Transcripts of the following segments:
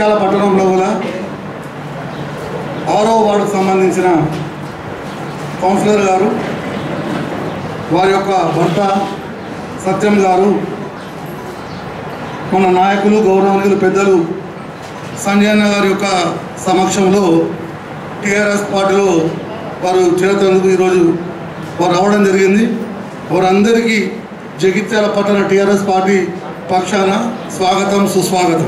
జగిత్యాల పట్టణంలో కూడా ఆరో వార్డుకు సంబంధించిన కౌన్సిలర్ గారు వారి యొక్క భర్త సత్యం గారు మన నాయకులు గౌరవనీయులు పెద్దలు సంజయ్ అన్న గారి యొక్క సమక్షంలో టీఆర్ఎస్ పార్టీలో వారు చేరుతందుకు ఈరోజు వారు రావడం జరిగింది వారందరికీ జగిత్యాల పట్టణ టీఆర్ఎస్ పార్టీ పక్షాన స్వాగతం సుస్వాగతం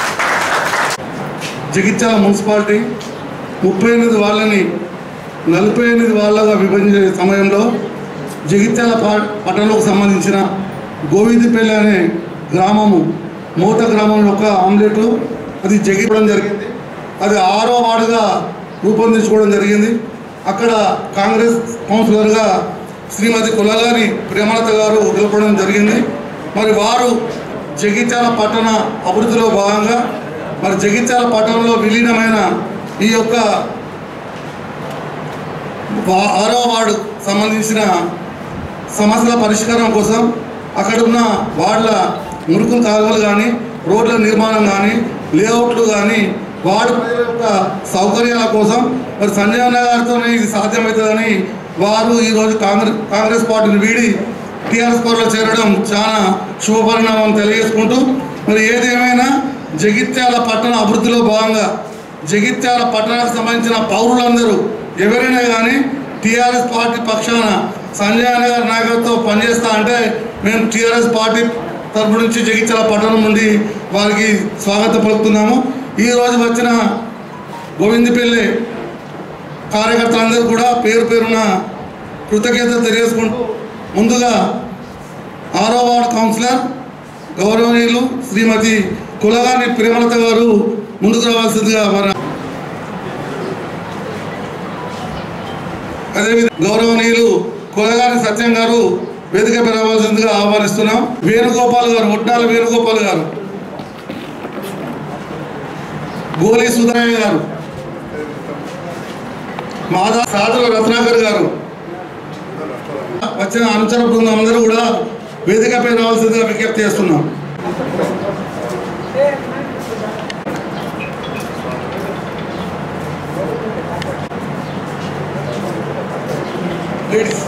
జగిత్యాల మున్సిపాలిటీ ముప్పై ఎనిమిది వాళ్ళని నలభై ఎనిమిది వాళ్ళగా విభజించే సమయంలో జగిత్యాల ప- పట్టణంకు సంబంధించిన గోవిందపల్లి అనే గ్రామము మూత గ్రామంలో ఒక ఆమ్లెట్ అది జగిపోవడం జరిగింది అది ఆరో వార్డుగా రూపొందించుకోవడం జరిగింది అక్కడ కాంగ్రెస్ కౌన్సిలర్గా శ్రీమతి కులగారి ప్రేమలత గారు గెలపడం జరిగింది మరి వారు జగిత్యాల పట్టణ అభివృద్ధిలో భాగంగా మరి జగిత్యాల పట్టణంలో విలీనమైన ఈ యొక్క వా- ఆరో వార్డు సంబంధించిన సమస్యల పరిష్కారం కోసం అక్కడ ఉన్న వార్డుల మురుకు కాలువలు కానీ రోడ్ల నిర్మాణం కానీ లేఅవుట్లు కానీ వార్డు ప్రజల యొక్క సౌకర్యాల కోసం మరి సంజయ్ అన్న గారితోనే ఇది సాధ్యమవుతుందని వారు ఈరోజు కాంగ్రెస్ కాంగ్రెస్ పార్టీని వీడి టీఆర్ఎస్ పార్టీలో చేరడం చాలా శుభపరిణామం తెలియజేసుకుంటూ మరి ఏదేమైనా జగిత్యాల పట్టణ అభివృద్ధిలో భాగంగా జగిత్యాల పట్టణానికి సంబంధించిన పౌరులందరూ ఎవరైనా కానీ టీఆర్ఎస్ పార్టీ పక్షాన సంజయ్ అన్న గారి నాయకత్వం పనిచేస్తా అంటే మేము టీఆర్ఎస్ పార్టీ తరపు నుంచి జగిత్యాల పట్టణం నుండి వారికి స్వాగతం పలుకుతున్నాము ఈ రోజు వచ్చిన గోవిందపల్లి కార్యకర్తలందరూ కూడా పేరు పేరున కృతజ్ఞత తెలియజేసుకుంటూ ముందుగా ఆరో వార్డు కౌన్సిలర్ గౌరవనీయులు శ్రీమతి కులగాని ప్రేమలత గారు ముందుకు రావాల్సిందిగా వారు అదేవిధంగా గౌరవనీయులు కులగాని సత్యం గారు వేదికపై రావాల్సిందిగా ఆహ్వానిస్తున్నాం వేణుగోపాల్ గారు ఒడ్డాల వేణుగోపాల్ గారు గోలి సుధరయ్య గారు మాధవ సాధుల రత్నాకర్ గారు వచ్చిన అనుచర బృందం అందరూ కూడా వేదికపై రావాల్సిందిగా విజ్ఞప్తి చేస్తున్నాం లేడీస్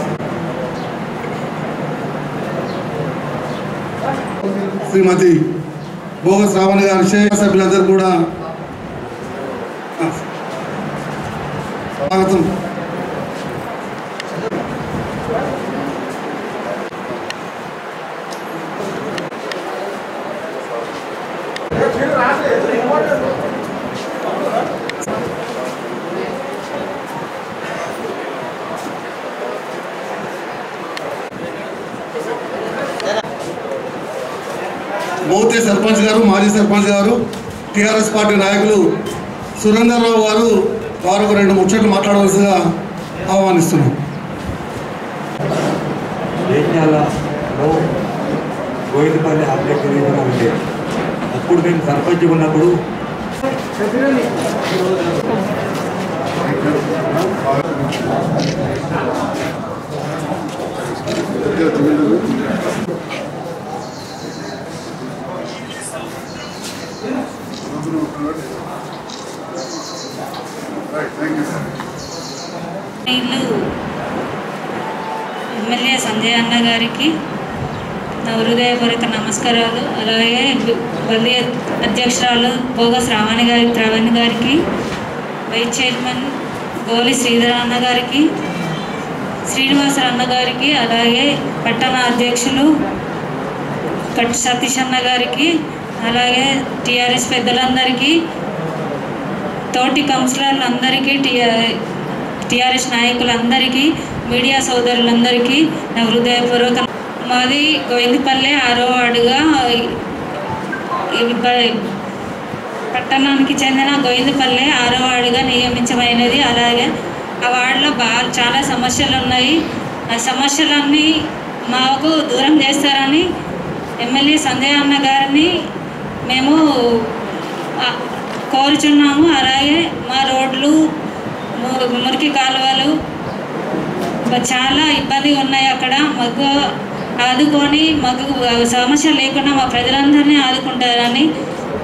శ్రీమతి భోగ శ్రావణ గారి శేఖ సభ్యులందరూ కూడా స్వాగతం మౌతే సర్పంచ్ గారు మాజీ సర్పంచ్ గారు టీఆర్ఎస్ పార్టీ నాయకులు సురేందర్రావు గారు వారు ఒక రెండు ముచ్చట్లు మాట్లాడవలసిందిగా ఆహ్వానిస్తున్నాం జైత్యాలలో గోవిందపల్లి అప్డేట్ తెలియకుండా ఉండేది అప్పుడు మేము సర్పంచ్ ఉన్నప్పుడు ఇల్లు ఎమ్మెల్యే సంజయ్ అన్న గారికి నా హృదయపూర్వక నమస్కారాలు అలాగే బల్లి అధ్యక్షురాలు భోగ శ్రావణి గారి శ్రావణి గారికి వైస్ చైర్మన్ గోలి శ్రీధర్ అన్న గారికి శ్రీనివాస అన్న గారికి అలాగే పట్టణ అధ్యక్షులు కట్ సతీష్ అన్న గారికి అలాగే టీఆర్ఎస్ పెద్దలందరికీ తోటి కౌన్సిలర్లందరికీ టీఆర్ టీఆర్ఎస్ నాయకులందరికీ మీడియా సోదరులందరికీ నా హృదయపూర్వక మాది గోవిందపల్లె ఆరో వార్డుగా ఈ ప- పట్టణానికి చెందిన గోవిందపల్లె ఆరో వార్డుగా నియమించమైనది అలాగే ఆ వార్డులో బాగా చాలా సమస్యలు ఉన్నాయి ఆ సమస్యలన్నీ మాకు దూరం చేస్తారని ఎమ్మెల్యే సంజయ్ అన్న గారిని మేము ఆ, కోరుచున్నాము అలాగే మా రోడ్లు ము- మురికి కాలువలు బ- చాలా ఇబ్బందిగా ఉన్నాయి అక్కడ మాకు ఆదుకొని మాకు సమస్య లేకుండా మా ప్రజలందరినీ ఆదుకుంటారని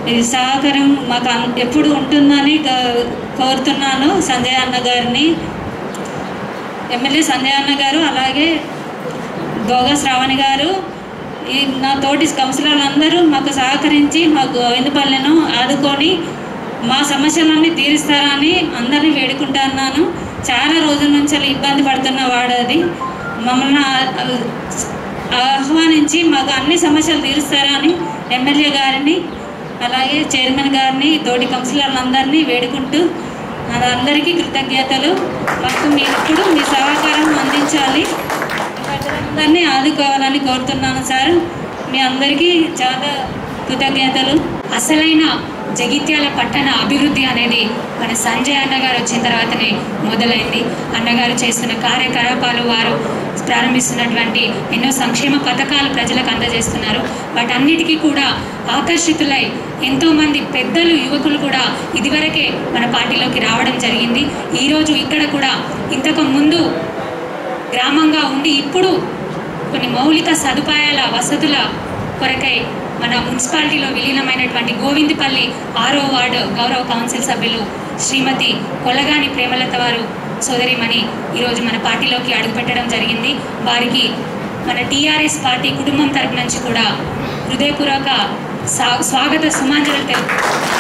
ఈ సహకారం మాకు అన్- ఎప్పుడు ఉంటుందని గా- కోరుతున్నాను సంజయ్ అన్న గారిని ఎమ్మెల్యే సంజయ్ అన్న గారు అలాగే గోగా శ్రావణి గారు ఈ నా తోటి కౌన్సిలర్లు అందరూ మాకు సహకరించి మా గోవిందపల్లెను ఆదుకొని మా సమస్యలన్నీ తీరుస్తారని అందరినీ వేడుకుంటున్నాను చాలా రోజుల నుంచి అలా ఇబ్బంది పడుతున్న వాడు అది మమ్మల్ని ఆ- ఆహ్వానించి మాకు అన్ని సమస్యలు తీరుస్తారని ఎమ్మెల్యే గారిని అలాగే చైర్మన్ గారిని తోటి కౌన్సిలర్లందరినీ వేడుకుంటూ అందరికీ కృతజ్ఞతలు మాకు మీరు ఇప్పుడు మీ సహకారం అందించాలి అందరినీ ఆదుకోవాలని కోరుతున్నాను సార్ మీ అందరికీ చాలా కృతజ్ఞతలు అసలైన జగిత్యాల పట్టణ అభివృద్ధి అనేది మన సంజయ్ అన్నగారు వచ్చిన తర్వాతనే మొదలైంది అన్నగారు చేస్తున్న కార్యకలాపాలు వారు ప్రారంభిస్తున్నటువంటి ఎన్నో సంక్షేమ పథకాలు ప్రజలకు అందజేస్తున్నారు వాటన్నిటికీ కూడా ఆకర్షితులై ఎంతోమంది పెద్దలు యువకులు కూడా ఇదివరకే మన పార్టీలోకి రావడం జరిగింది ఈరోజు ఇక్కడ కూడా ఇంతకు ముందు గ్రామంగా ఉండి ఇప్పుడు కొన్ని మౌలిక సదుపాయాల వసతుల కొరకై మన మున్సిపాలిటీలో విలీనమైనటువంటి గోవిందపల్లి ఆరో వార్డు గౌరవ కౌన్సిల్ సభ్యులు శ్రీమతి కొల్లగాని ప్రేమలత వారు సోదరిమణి ఈరోజు మన పార్టీలోకి అడుగుపెట్టడం జరిగింది వారికి మన టీఆర్ఎస్ పార్టీ కుటుంబం తరపు నుంచి కూడా హృదయపూర్వక సా- స్వాగత సుమాంజలు తెలుపు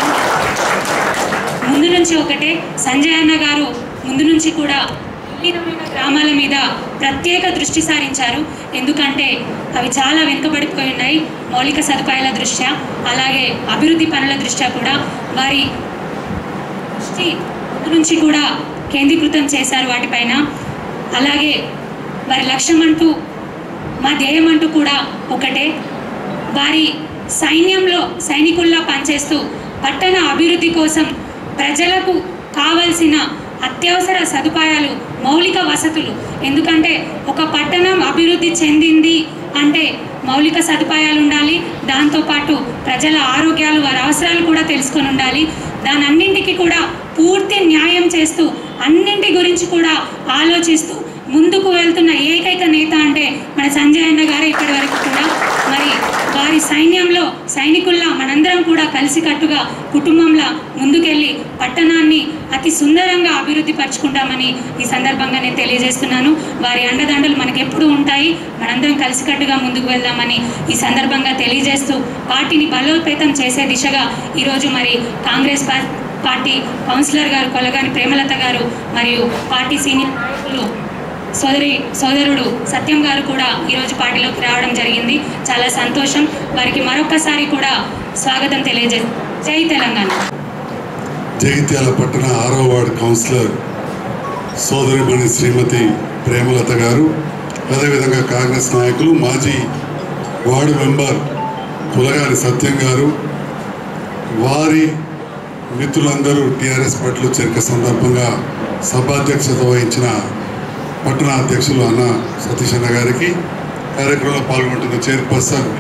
ముందు నుంచి ఒకటే సంజయ్ అన్న గారు ముందు నుంచి కూడా వివిధమైన గ్రామాల మీద ప్రత్యేక దృష్టి సారించారు ఎందుకంటే అవి చాలా వెనుకబడిపోయి ఉన్నాయి మౌలిక సదుపాయాల దృష్ట్యా అలాగే అభివృద్ధి పనుల దృష్ట్యా కూడా వారి దృష్టి ముందు నుంచి కూడా కేంద్రీకృతం చేశారు వాటిపైన అలాగే వారి లక్ష్యం అంటూ మా ధ్యేయం అంటూ కూడా ఒకటే వారి సైన్యంలో సైనికుల్లా పనిచేస్తూ పట్టణ అభివృద్ధి కోసం ప్రజలకు కావలసిన అత్యవసర సదుపాయాలు మౌలిక వసతులు ఎందుకంటే ఒక పట్టణం అభివృద్ధి చెందింది అంటే మౌలిక సదుపాయాలు ఉండాలి దాంతోపాటు ప్రజల ఆరోగ్యాలు వారి అవసరాలు కూడా తెలుసుకొని ఉండాలి దాని అన్నింటికి కూడా పూర్తి న్యాయం చేస్తూ అన్నింటి గురించి కూడా ఆలోచిస్తూ ముందుకు వెళ్తున్న ఏకైక నేత అంటే మన సంజయ్ అన్న గారే ఇప్పటి వరకు కూడా మరి వారి సైన్యంలో సైనికుల్లా మనందరం కూడా కలిసికట్టుగా కుటుంబంలా ముందుకెళ్ళి పట్టణాన్ని అతి సుందరంగా అభివృద్ధి పరుచుకుంటామని ఈ సందర్భంగా నేను తెలియజేస్తున్నాను వారి అండదండలు మనకు ఎప్పుడూ ఉంటాయి మనందరం కలిసికట్టుగా ముందుకు వెళ్దామని ఈ సందర్భంగా తెలియజేస్తూ పార్టీని బలోపేతం చేసే దిశగా ఈరోజు మరి కాంగ్రెస్ పా- పార్టీ కౌన్సిలర్ గారు కొలగాని ప్రేమలత గారు మరియు పార్టీ సీనియర్ నాయకులు సోదరి సోదరుడు సత్యం గారు కూడా ఈరోజు పార్టీలోకి రావడం జరిగింది చాలా సంతోషం వారికి మరొకసారి కూడా స్వాగతం తెలియజే జై తెలంగాణ జగిత్యాల పట్టణ ఆరో వార్డు కౌన్సిలర్ సోదరిమణి శ్రీమతి ప్రేమలత గారు అదేవిధంగా కాంగ్రెస్ నాయకులు మాజీ వార్డు మెంబర్ పులగారి సత్యం గారు వారి మిత్రులందరూ టీఆర్ఎస్ పార్టీలో చేరిక సందర్భంగా సభాధ్యక్షత వహించిన పట్టణ అధ్యక్షులు అన్న సతీష్ అన్న గారికి కార్యక్రమంలో పాల్గొంటున్న చైర్పర్సన్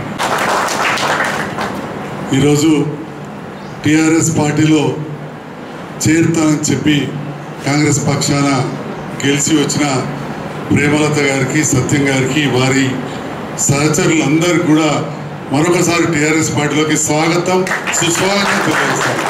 ఈరోజు టీఆర్ఎస్ పార్టీలో చేరుతానని చెప్పి కాంగ్రెస్ పక్షాన గెలిచి వచ్చిన ప్రేమలత గారికి సత్యం గారికి వారి సహచరులందరికీ కూడా మరొకసారి టీఆర్ఎస్ పార్టీలోకి స్వాగతం సుస్వాగతం తెలియజేస్తాం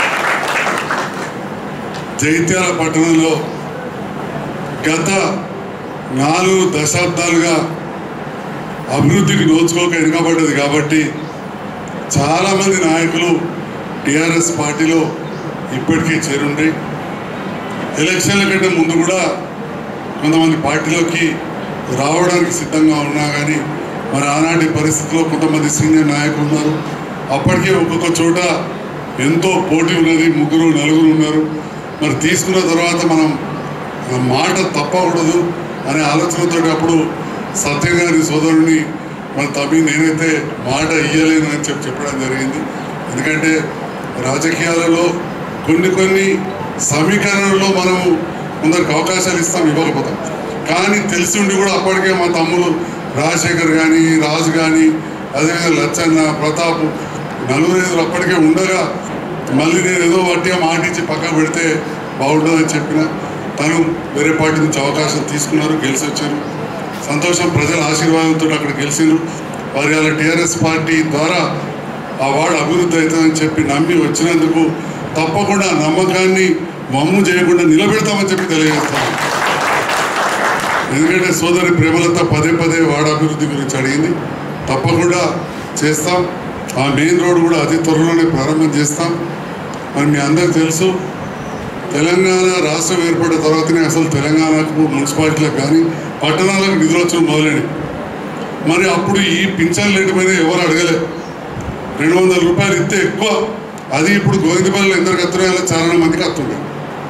జగిత్యాల పట్టణంలో గత నాలుగు దశాబ్దాలుగా అభివృద్ధికి నోచుకోక వెనుకబడ్డది కాబట్టి చాలామంది నాయకులు టీఆర్ఎస్ పార్టీలో ఇప్పటికీ చేరుండి ఎలక్షన్ల కంటే ముందు కూడా కొంతమంది పార్టీలోకి రావడానికి సిద్ధంగా ఉన్నా కానీ మరి ఆనాటి పరిస్థితిలో కొంతమంది సీనియర్ నాయకులు ఉన్నారు అప్పటికే ఒక్కొక్క చోట ఎంతో పోటీ ఉన్నది ముగ్గురు నలుగురు ఉన్నారు మరి తీసుకున్న తర్వాత మనం ఆ మాట తప్పకూడదు అనే ఆలోచనతో అప్పుడు సత్యం గారి సోదరుని మరి తమ్మి నేనైతే మాట ఇయ్యలేను అని చెప్పి చెప్పడం జరిగింది ఎందుకంటే రాజకీయాలలో కొన్ని కొన్ని సమీకరణలో మనం కొందరికి అవకాశాలు ఇస్తాం ఇవ్వకపోతాం కానీ తెలిసి ఉండి కూడా అప్పటికే మా తమ్ముడు రాజశేఖర్ కానీ రాజు కానీ అదేవిధంగా లచ్చన్న ప్రతాప్ నలుగురు ఐదుగురు అప్పటికే ఉండగా మళ్ళీ నేను ఏదో వట్టిగా మాట ఇచ్చి పక్కకు పెడితే బాగుంటుందని చెప్పిన తను వేరే పార్టీ నుంచి అవకాశం తీసుకున్నారు గెలిచి వచ్చారు సంతోషం ప్రజల ఆశీర్వాదంతో అక్కడ గెలిచిండ్రు వారి అలా టీఆర్ఎస్ పార్టీ ద్వారా ఆ వాడు అభివృద్ధి అవుతుందని చెప్పి నమ్మి వచ్చినందుకు తప్పకుండా ఆ నమ్మకాన్ని మమ్ము చేయకుండా నిలబెడతామని చెప్పి తెలియజేస్తాను ఎందుకంటే సోదరి ప్రేమలత పదే పదే వాడ అభివృద్ధి గురించి అడిగింది తప్పకుండా చేస్తాం ఆ మెయిన్ రోడ్ కూడా అతి త్వరలోనే ప్రారంభం చేస్తాం మరి మీ అందరికి తెలుసు తెలంగాణ రాష్ట్రం ఏర్పడిన తర్వాతనే అసలు తెలంగాణకు మున్సిపాలిటీలకు కానీ పట్టణాలకు నిధులు వచ్చడం మొదలైనవి మరి అప్పుడు ఈ పింఛన్ రేటు మీద ఎవరు అడగలే రెండు వందల రూపాయలు ఇస్తే ఎక్కువ అది ఇప్పుడు గోవిందపల్లి ఎందరికి వస్తున్నాయో చాలా మందికి వస్తుండే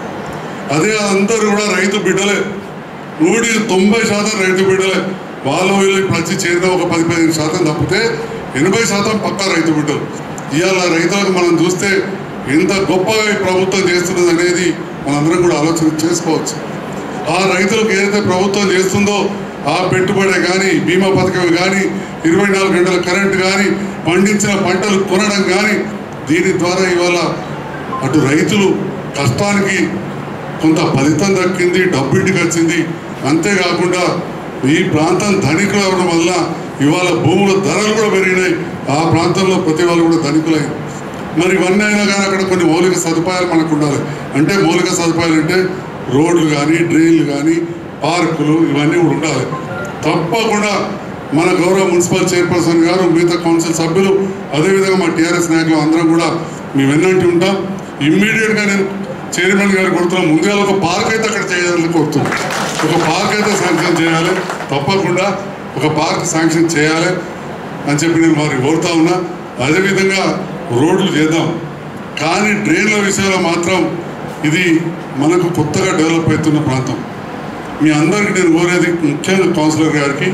అదే అందరూ కూడా రైతు బిడ్డలే నూటికి తొంభై శాతం రైతు బిడ్డలే వాళ్ళు వీళ్ళు ప్రతి చేరిన ఒక పది పదిహేను శాతం తప్పితే ఎనభై శాతం పక్కా రైతు బిడ్డలు ఇవాళ రైతులకు మనం చూస్తే ఎంత గొప్పగా ఈ ప్రభుత్వం చేస్తున్నది అనేది మనందరం కూడా ఆలోచన చేసుకోవచ్చు ఆ రైతులకు ఏదైతే ప్రభుత్వం చేస్తుందో ఆ పెట్టుబడి కానీ బీమా పథకం కానీ ఇరవై నాలుగు గంటల కరెంట్ కానీ పండించిన పంటలు కొనడం కానీ దీని ద్వారా ఇవాళ అటు రైతులు కష్టానికి కొంత ఫలితం దక్కింది డబ్బు ఇంటికి వచ్చింది అంతేకాకుండా ఈ ప్రాంతం ధనికులు అవడం వల్ల ఇవాళ భూముల ధరలు కూడా పెరిగినాయి ఆ ప్రాంతంలో ప్రతి వాళ్ళు కూడా ధనికులై మరి ఇవన్నీ అయినా కానీ అక్కడ కొన్ని మౌలిక సదుపాయాలు మనకు ఉండాలి అంటే మౌలిక సదుపాయాలు అంటే రోడ్లు కానీ డ్రైన్లు కానీ పార్కులు ఇవన్నీ కూడా ఉండాలి తప్పకుండా మన గౌరవ మున్సిపల్ చైర్పర్సన్ గారు మిగతా కౌన్సిల్ సభ్యులు అదేవిధంగా మా టీఆర్ఎస్ నాయకులు అందరం కూడా మేము వెన్నంటి ఉంటాం ఇమ్మీడియట్గా నేను చైర్మన్ గారు కొడుతున్నాం ముందుగా ఒక పార్క్ అయితే అక్కడ చేయాలని కోరుతున్నాం ఒక పార్క్ అయితే శాంక్షన్ చేయాలి తప్పకుండా ఒక పార్క్ శాంక్షన్ చేయాలి అని చెప్పి నేను వారిని కోరుతా ఉన్నా అదేవిధంగా రోడ్లు చేద్దాం కానీ డ్రైన్ల విషయంలో మాత్రం ఇది మనకు కొత్తగా డెవలప్ అవుతున్న ప్రాంతం మీ అందరికీ నేను కోరేది ముఖ్యంగా కౌన్సిలర్ గారికి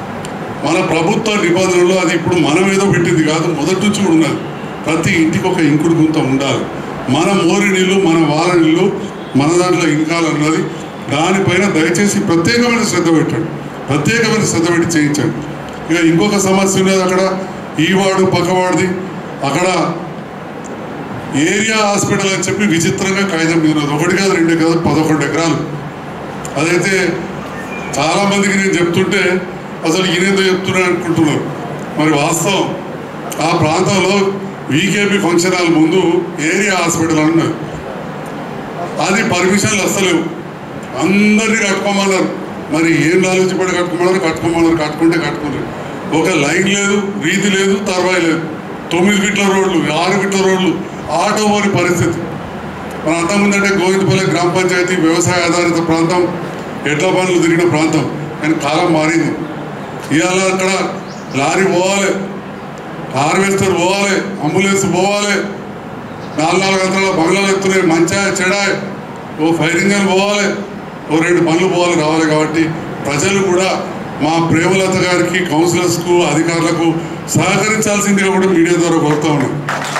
మన ప్రభుత్వ నిబంధనలు అది ఇప్పుడు మనం ఏదో పెట్టింది కాదు మొదటి నుంచి కూడా ఉన్నది ప్రతి ఇంటికి ఒక ఇంకుడు గుంత ఉండాలి మన మోరి నీళ్ళు మన వార నీళ్ళు మన దాంట్లో ఇంకాలన్నది దానిపైన దయచేసి ప్రత్యేకమైన శ్రద్ధ పెట్టండి ప్రత్యేకమైన శ్రద్ధ పెట్టి చేయించండి ఇక ఇంకొక సమస్య ఉన్నది అక్కడ ఈ వార్డు పక్క వార్డుది అక్కడ ఏరియా హాస్పిటల్ అని చెప్పి విచిత్రంగా కాగితం మీద ఉన్నది. ఒకటి కాదు రెండు కాదు పదకొండు ఎకరాలు అదైతే చాలా మందికి నేను చెప్తుంటే అసలు ఈయనేదో చెప్తున్నా అనుకుంటున్నారు మరి వాస్తవం ఆ ప్రాంతంలో వీకేపీ ఫంక్షన్ హాల్ ముందు ఏరియా హాస్పిటల్ అని ఉన్నది అది పర్మిషన్లు వస్తలేవు అందరినీ కట్టుకోమన్నారు మరి ఏం ఆలోచించబడి కట్టుకోమన్నారు కట్టుకోమన్నారు కట్టుకుంటే కట్టుకున్నారు ఒక లైన్ లేదు రీతి లేదు తర్వాయి లేదు తొమ్మిది ఫీట్ల రోడ్లు ఆరు ఫీట్ల రోడ్లు ఆటో పోని పరిస్థితి మన అంతకుముందంటే గోవిందపల్లి గ్రామ పంచాయతీ వ్యవసాయ ఆధారిత ప్రాంతం ఎడ్ల పనులు తిరిగిన ప్రాంతం కానీ కాలం మారింది ఇవాళ అక్కడ లారీ పోవాలి హార్వెస్టర్ పోవాలి అంబులెన్స్ పోవాలి నాలుగు నాలుగు గంటల బంగ్లాలు ఎత్తున్నాయి మంచా చెడా ఓ ఫైర్ ఇంజన్ పోవాలి ఓ రెండు పనులు పోవాలి రావాలి కాబట్టి ప్రజలు కూడా మా ప్రేమలత గారికి కౌన్సిలర్స్కు అధికారులకు సహకరించాల్సిందిగా కూడా మీడియా ద్వారా కోరుతా ఉన్నాం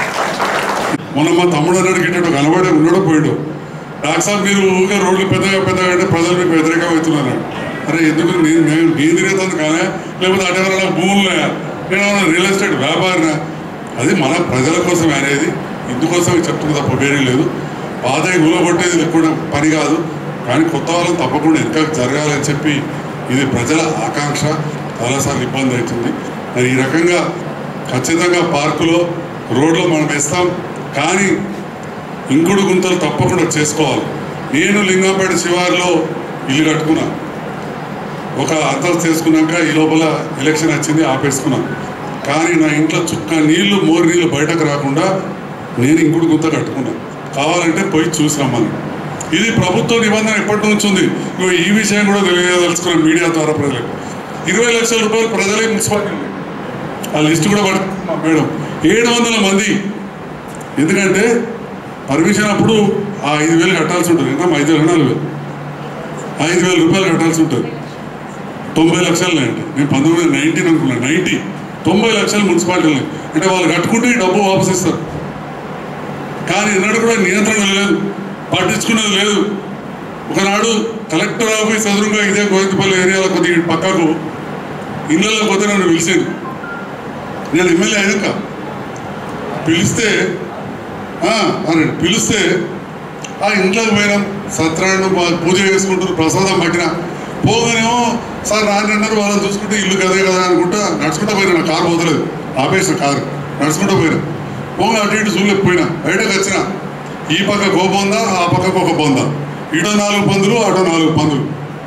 మొన్న మా తమ్ముడు అన్నాడు గిట్టాడు కనబడే ఉన్నాడో పోయాడు డాక్టర్ సాబ్ మీరు ఊరికే రోడ్లు పెద్దగా పెద్దగా అంటే ప్రజలు మీకు వ్యతిరేకం అవుతున్నారు అరే ఎందుకు నేను నేను నేను తిరుగుతాను కానీ లేకపోతే అటెవరాల భూములున్నాయా నేను ఏమన్నా రియల్ ఎస్టేట్ వ్యాపారినా అది మన ప్రజల కోసం అనేది ఇందుకోసం చెప్తున్నా తప్ప వేరే లేదు పాత గులగొట్టేది కూడా పని కాదు కానీ కొత్త వాళ్ళని తప్పకుండా ఇంకా జరగాలని చెప్పి ఇది ప్రజల ఆకాంక్ష చాలాసార్లు ఇబ్బంది అవుతుంది మరి ఈ రకంగా ఖచ్చితంగా పార్కులో రోడ్లో మనం వేస్తాం కానీ ఇంకుడు గుంతలు తప్పకుండా చేసుకోవాలి నేను లింగంపేట శివారులో ఇల్లు కట్టుకున్నా ఒక అంతస్తు చేసుకున్నాక ఈ లోపల ఎలక్షన్ వచ్చింది ఆపేసుకున్నాం కానీ నా ఇంట్లో చుక్క నీళ్లు మోరి నీళ్ళు బయటకు రాకుండా నేను ఇంకుడు గుంత కట్టుకున్నా కావాలంటే పోయి చూసి రమ్మని ఇది ప్రభుత్వ నిబంధన ఎప్పటి నుంచి ఉంది ఇగో ఈ విషయం కూడా తెలియదలుచుకున్నాను మీడియా ద్వారా ప్రజలకు ఇరవై లక్షల రూపాయలు ప్రజలే మున్సిపాలిటీ ఆ లిస్ట్ కూడా పడుతున్నా మేడం ఏడు వందల మంది ఎందుకంటే పర్మిషన్ అప్పుడు ఆ ఐదు వేలు కట్టాల్సి ఉంటుంది ఇంకా ఐదు వేలు నాలుగు వేలు ఐదు వేల రూపాయలు కట్టాల్సి ఉంటుంది తొంభై లక్షలు అండి నేను పంతొమ్మిది వందల నైన్టీన్ అనుకున్నాను నైన్టీ తొంభై లక్షలు మున్సిపాలిటీలు అంటే వాళ్ళు కట్టుకుంటే ఈ డబ్బు వాపస్ ఇస్తారు కానీ ఎన్నడూ కూడా నియంత్రణ లేదు పట్టించుకునేది లేదు ఒకనాడు కలెక్టర్ ఆఫీస్ ఎదురుగా ఇదే గోవిందపల్లి ఏరియాలో కొద్దిగా పక్కకు ఇళ్ళలో పోతే నన్ను పిలిచింది నేను ఎమ్మెల్యే అయినాక పిలిస్తే ఆ, అని పిలిస్తే ఆ ఇంట్లోకి పోయినాం సత్యనారాయణ బా- పూజ చేసుకుంటారు ప్రసాదం పట్టిన పోగానేమో సార్ నాన్న అన్నారు వాళ్ళని చూసుకుంటే ఇల్లు కదే కదా అనుకుంటా నడుచుకుంటా పోయినా నా కారు పోతలేదు ఆపేసిన కారు నడుచుకుంటూ పోయినా పోగా అటు ఇటు చూడలేక పోయినా బయటకు వచ్చిన ఈ పక్క గో బొందా ఆ పక్కకు ఒక బొందా ఇటో నాలుగు పందులు అటో నాలుగు పందులు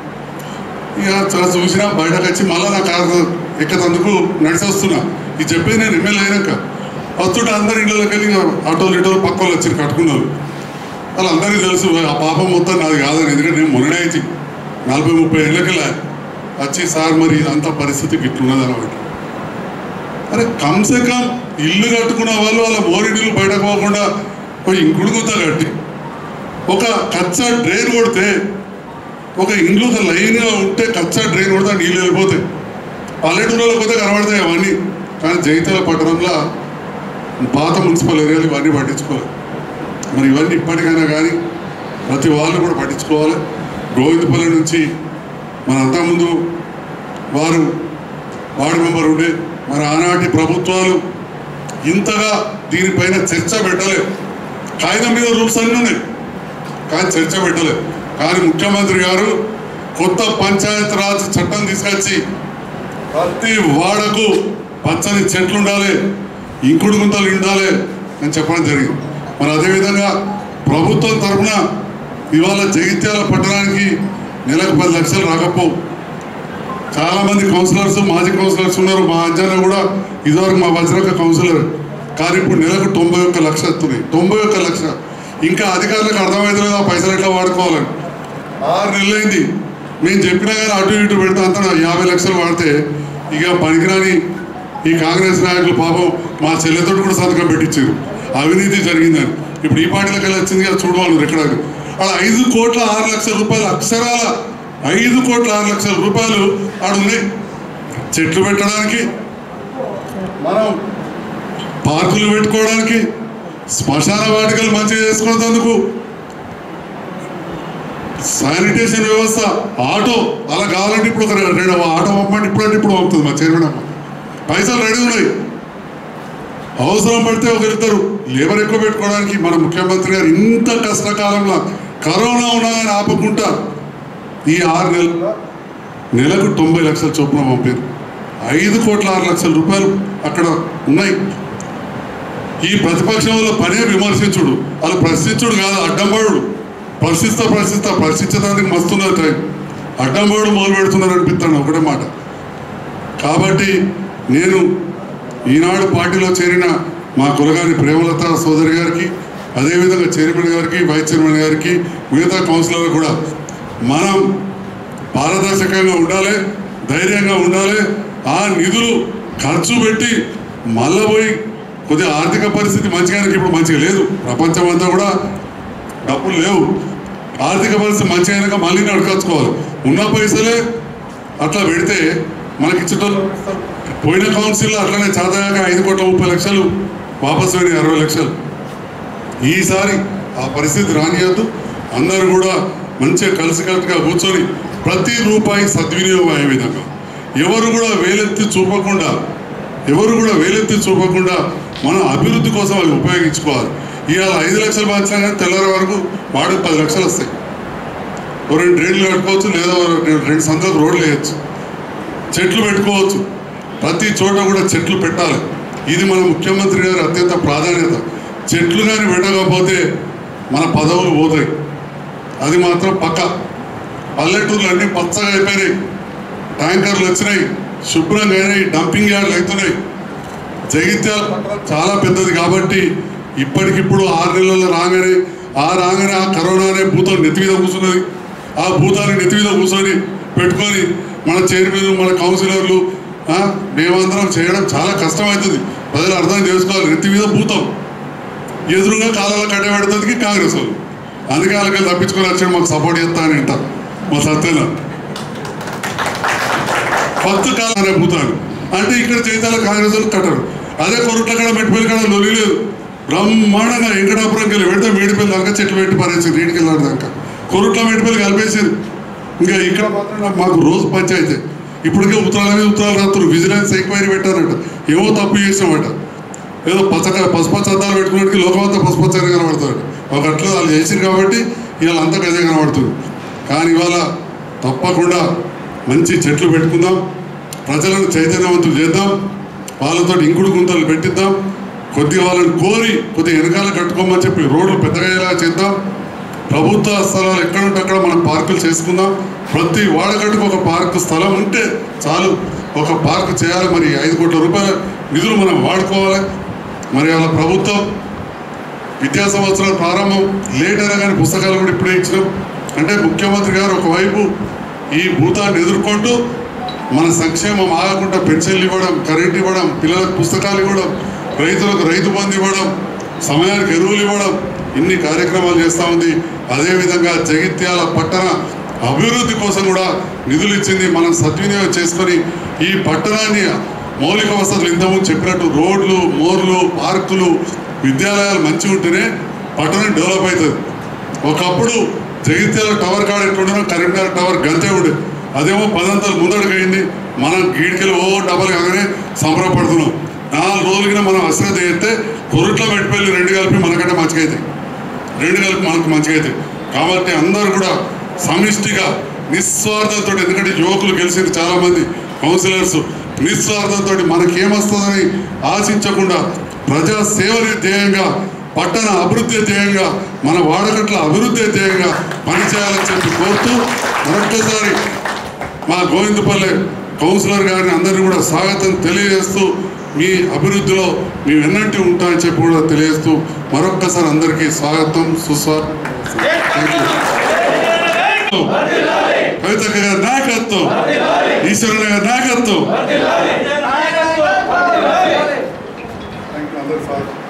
ఇక చాలా చూసినా బయటకు వచ్చి మళ్ళీ నా కారు ఎక్కదందుకు నడిచి వస్తున్నా ఇది చెప్పేది నేను ఎమ్మెల్యే అయినాక వస్తుంటే అందరి ఇళ్ళకి వెళ్ళి ఆటోలు ఇటోలు పక్క వాళ్ళు వచ్చి కట్టుకున్నారు వాళ్ళందరికీ తెలుసు ఆ పాపం మొత్తం నాది కాదని ఎందుకంటే నేను మొన్ననే అయితే నలభై ముప్పై ఏళ్ళకెళ్ళా వచ్చి సార్ మరి ఇదంతా పరిస్థితి గిట్లున్నది అనమాట అరే కమ్సే కమ్ ఇల్లు కట్టుకున్న వాళ్ళు వాళ్ళ మోరిడిల్లు బయటకు పోకుండా పోయి ఇంకుడు గుత్త కట్టి ఒక కచ్చా డ్రైన్ కొడితే ఒక ఇండ్లు ఒక లైన్గా ఉంటే కచ్చా డ్రైన్ కొడితే నీళ్ళు వెళ్ళిపోతాయి పల్లెటూరులో పోతే కనబడతాయి అవన్నీ కానీ జైతల పట్టణంలో పాత మున్సిపల్ ఏరియాలు ఇవన్నీ పట్టించుకోవాలి మరి ఇవన్నీ ఇప్పటికైనా కానీ ప్రతి వాళ్ళు కూడా పట్టించుకోవాలి గోవిందపల్లి నుంచి మన అంతకుముందు వారు వార్డు మెంబర్ ఉండే మరి ఆనాటి ప్రభుత్వాలు ఇంతగా దీనిపైన చర్చ పెట్టలేదు కాగితం మీద రూల్స్ అన్నీ ఉన్నాయి కానీ చర్చ పెట్టలేదు కానీ ముఖ్యమంత్రి గారు కొత్త పంచాయత్ రాజ్ చట్టం తీసుకొచ్చి ప్రతి వాడకు పచ్చని చెట్లు ఉండాలి ఇంకుడు గుంతలు ఉండాలి అని చెప్పడం జరిగింది మరి అదేవిధంగా ప్రభుత్వం తరఫున ఇవాళ జగిత్యాల పట్టణానికి నెలకు పది లక్షలు రాకపోవు చాలా మంది కౌన్సిలర్స్ మాజీ కౌన్సిలర్స్ ఉన్నారు మా అంజన కూడా ఇదివరకు మా వజ్రక కౌన్సిలర్ కానీ ఇప్పుడు నెలకు తొంభై ఒక్క లక్ష వస్తున్నాయి తొంభై ఒక్క లక్ష ఇంకా అధికారులకు అర్థమవుతలేదు ఆ పైసలు ఎట్లా వాడుకోవాలని ఆరు నెలలైంది మేము చెప్పినా కానీ అటు ఇటు పెడితే అంతా యాభై లక్షలు వాడితే ఇక పనికిరాని ఈ కాంగ్రెస్ నాయకులు పాపం మా చెల్లెతోటి కూడా సంతకం పెట్టించారు అవినీతి జరిగిందని ఇప్పుడు ఈ పార్టీలకు వెళ్ళి వచ్చింది కదా చూడవాలి ఎక్కడ అలా ఐదు కోట్ల ఆరు లక్షల రూపాయలు అక్షరాల ఐదు కోట్ల ఆరు లక్షల రూపాయలు ఆడ ఉన్నాయి చెట్లు పెట్టడానికి మనం పార్కులు పెట్టుకోవడానికి శ్మశాన వాటికలు మంచిగా చేసుకున్నందుకు శానిటేషన్ వ్యవస్థ ఆటో అలా కావాలంటే ఇప్పుడు ఒక రెండు ఆటో పంపండి ఇప్పుడు అంటే ఇప్పుడు పంపుతుంది మా చైర్మన్ అమ్మ పైసలు రెడీ ఉన్నాయి అవసరం పడితే ఒకరిద్దరు లేబర్ ఎక్కువ పెట్టుకోవడానికి మన ముఖ్యమంత్రి గారు ఇంత కష్టకాలంలో కరోనా ఉన్నదని ఆపకుండా ఈ ఆరు నెలల నెలకు తొంభై లక్షల చొప్పున పంపారు ఐదు కోట్ల ఆరు లక్షల రూపాయలు అక్కడ ఉన్నాయి ఈ ప్రతిపక్షంలో పనే విమర్శించుడు వాళ్ళు ప్రశ్నించుడు కాదు అడ్డంబడు ప్రశ్నిస్తా ప్రశ్నిస్తా ప్రశ్నించడానికి మస్తున్నది టైం అడ్డంబడు మొదలు పెడుతున్నారు అనిపిస్తాను ఒకటే మాట కాబట్టి నేను ఈనాడు పార్టీలో చేరిన మా కులగారి ప్రేమలత సోదరి గారికి అదేవిధంగా చైర్మన్ గారికి వైస్ చైర్మన్ గారికి మిగతా కౌన్సిలర్ కూడా మనం పారదర్శకంగా ఉండాలి ధైర్యంగా ఉండాలి ఆ నిధులు ఖర్చు పెట్టి మళ్ళా పోయి కొద్దిగా ఆర్థిక పరిస్థితి మంచిగా ఇప్పుడు మంచిగా లేదు ప్రపంచం అంతా కూడా డబ్బులు లేవు ఆర్థిక పరిస్థితి మంచిగా అయినాక మళ్ళీ నడకచ్చుకోవాలి ఉన్న పైసలే అట్లా పెడితే మనకి ఇచ్చేటోళ్ళు పోయిన కౌన్సిల్లో అట్లనే చాదాక ఐదు కోట్ల ముప్పై లక్షలు వాపసు పోయినాయి అరవై లక్షలు ఈసారి ఆ పరిస్థితి రానియద్దు అందరూ కూడా మంచిగా కలిసికట్టుగా కూర్చొని ప్రతి రూపాయి సద్వినియోగం అయ్యే విధంగా ఎవరు కూడా వేలెత్తి చూపకుండా ఎవరు కూడా వేలెత్తి చూపకుండా మనం అభివృద్ధి కోసం అవి ఉపయోగించుకోవాలి ఇవాళ ఐదు లక్షలు మార్చినా కానీ తెల్లారి వరకు వాడికి పది లక్షలు వస్తాయి ఓ రెండు డ్రైన్లు కట్టుకోవచ్చు లేదా ఓ రెండు రెండు సంతలకు రోడ్లు వేయచ్చు చెట్లు పెట్టుకోవచ్చు ప్రతి చోట కూడా చెట్లు పెట్టాలి ఇది మన ముఖ్యమంత్రి గారి అత్యంత ప్రాధాన్యత చెట్లు కానీ పెట్టకపోతే మన పదవులు పోతాయి అది మాత్రం పక్క పల్లెటూర్లు అన్నీ పచ్చగా అయిపోయినాయి ట్యాంకర్లు వచ్చినాయి శుభ్రంగా అయినాయి డంపింగ్ యార్డ్లు అవుతున్నాయి జగిత్యాల పట్టణం చాలా పెద్దది కాబట్టి ఇప్పటికిప్పుడు ఆరు నెలల్లో రాగానే ఆ రాగానే ఆ కరోనా అనే భూతం నెత్తి మీద కూర్చున్నది ఆ భూతాన్ని నెత్తి మీద కూర్చొని పెట్టుకొని మన చైర్మన్ మన కౌన్సిలర్లు ఆ, మేమందరం చేయడం చాలా కష్టమవుతుంది ప్రజలు అర్థం చేసుకోవాలి నెత్తి మీద భూతం ఎదురుగా కాలాల కట్ట పెడుతుంది కాంగ్రెస్ వాళ్ళు అందుకే వాళ్ళకి తప్పించుకొని వచ్చాడు మాకు సపోర్ట్ చేస్తా అని అంటారు మా సత్యన కొత్త కాలం రేపుతారు అంటే ఇక్కడ చేతాల కాంగ్రెస్ వాళ్ళు కట్టరు అదే కొరట్ల కాడ మెట్టిపల్లి కాడ లొలి లేదు బ్రహ్మాండంగా వెంకటాపురంకి వెళ్ళి పెడితే మేడిపల్లి దాకా చెట్లు పెట్టి పారేసారు నీటికి వెళ్ళాడు దాకా కొరట్ల మేడిపల్లి కలిపేసారు ఇంకా ఇక్కడ మాత్రం మాకు రోజు పంచాయతీ ఇప్పటికే ఉత్తరాల మీద ఉత్తరాలు రాత్రులు విజిలెన్స్ ఎంక్వైరీ పెట్టారట ఏవో తప్పు చేసామట ఏదో పచ్చక పసుపచ్చ అద్దాలు పెట్టుకున్నట్టుకి లోకమంతా పసుపచ్చగా కనబడతాడు ఒక అట్లా వాళ్ళు చేసారు కాబట్టి ఇవాళ అంతా గదే కనబడుతుంది కానీ ఇవాళ తప్పకుండా మంచి చెట్లు పెట్టుకుందాం ప్రజలను చైతన్యవంతులు చేద్దాం వాళ్ళతో ఇంకుడు గుంతలు పెట్టిద్దాం కొద్దిగా వాళ్ళని కోరి కొద్దిగా వెనకాల కట్టుకోమని చెప్పి రోడ్లు పెద్దగా అయ్యేలా చేద్దాం ప్రభుత్వ స్థలాలు ఎక్కడుంటే అక్కడ మనం పార్కులు చేసుకుందాం ప్రతి వాడగట్టుకు ఒక పార్కు స్థలం ఉంటే చాలు ఒక పార్క్ చేయాలి మరి ఐదు కోట్ల రూపాయల నిధులు మనం వాడుకోవాలి మరి అలా ప్రభుత్వం విద్యా సంవత్సరాల ప్రారంభం లేట్ అయినా కానీ పుస్తకాలు కూడా ఇప్పుడే ఇచ్చినాం అంటే ముఖ్యమంత్రి గారు ఒకవైపు ఈ భూతాన్ని ఎదుర్కొంటూ మన సంక్షేమం ఆగకుండా పెన్షన్లు ఇవ్వడం కరెంట్ ఇవ్వడం పిల్లలకు పుస్తకాలు ఇవ్వడం రైతులకు రైతు బంధు ఇవ్వడం సమయానికి ఎరువులు ఇవ్వడం ఇన్ని కార్యక్రమాలు చేస్తూ ఉంది అదేవిధంగా జగిత్యాల పట్టణ అభివృద్ధి కోసం కూడా నిధులు ఇచ్చింది మనం సద్వినియోగం చేసుకొని ఈ పట్టణాన్ని మౌలిక వసతులు ఇంతకుముందు చెప్పినట్టు రోడ్లు మోర్లు పార్కులు విద్యాలయాలు మంచిగా ఉంటేనే పట్టణం డెవలప్ అవుతుంది ఒకప్పుడు జగిత్యాల టవర్ కాడ ఎట్లుండడం కరీంనగర్ టవర్ గంతే ఉండే అదేమో పదంతలు ముందడుగు అయింది మనం గీడికెళ్ళి ఓ డబల్ కాగానే సంబరపడుతున్నాం నాలుగు రోజులకి మనం అశ్రద్ధ చేస్తే కొరుట్ల మెట్టిపల్లి రెండు కలిపి మనకంటే మంచిగా అవుతాయి రెండు కలిపి మనకు మంచిగా అవుతాయి కాబట్టి అందరూ కూడా సమిష్టిగా నిస్వార్థంతో ఎందుకంటే యువకులు గెలిచింది చాలా మంది కౌన్సిలర్స్ నిస్వార్థంతో మనకేమొస్తుందని ఆశించకుండా ప్రజా సేవని ధ్యేయంగా పట్టణ అభివృద్ధి ధ్యేయంగా మన వాడకట్ల అభివృద్ధి ధ్యేయంగా పనిచేయాలని చెప్పి కోరుతూ మరొక్కసారి మా గోవిందపల్లె కౌన్సిలర్ గారిని అందరినీ కూడా స్వాగతం తెలియజేస్తూ మీ అభివృద్ధిలో మేము ఎన్నంటి ఉంటామని చెప్పి కూడా తెలియజేస్తూ మరొక్కసారి అందరికీ స్వాగతం సుస్వాగతం థ్యాంక్ యూ కవితక్క గారి నాయకత్వం ఈశ్వరుని గారి నాయకత్వం థ్యాంక్ యూ అందరి స్వాగతం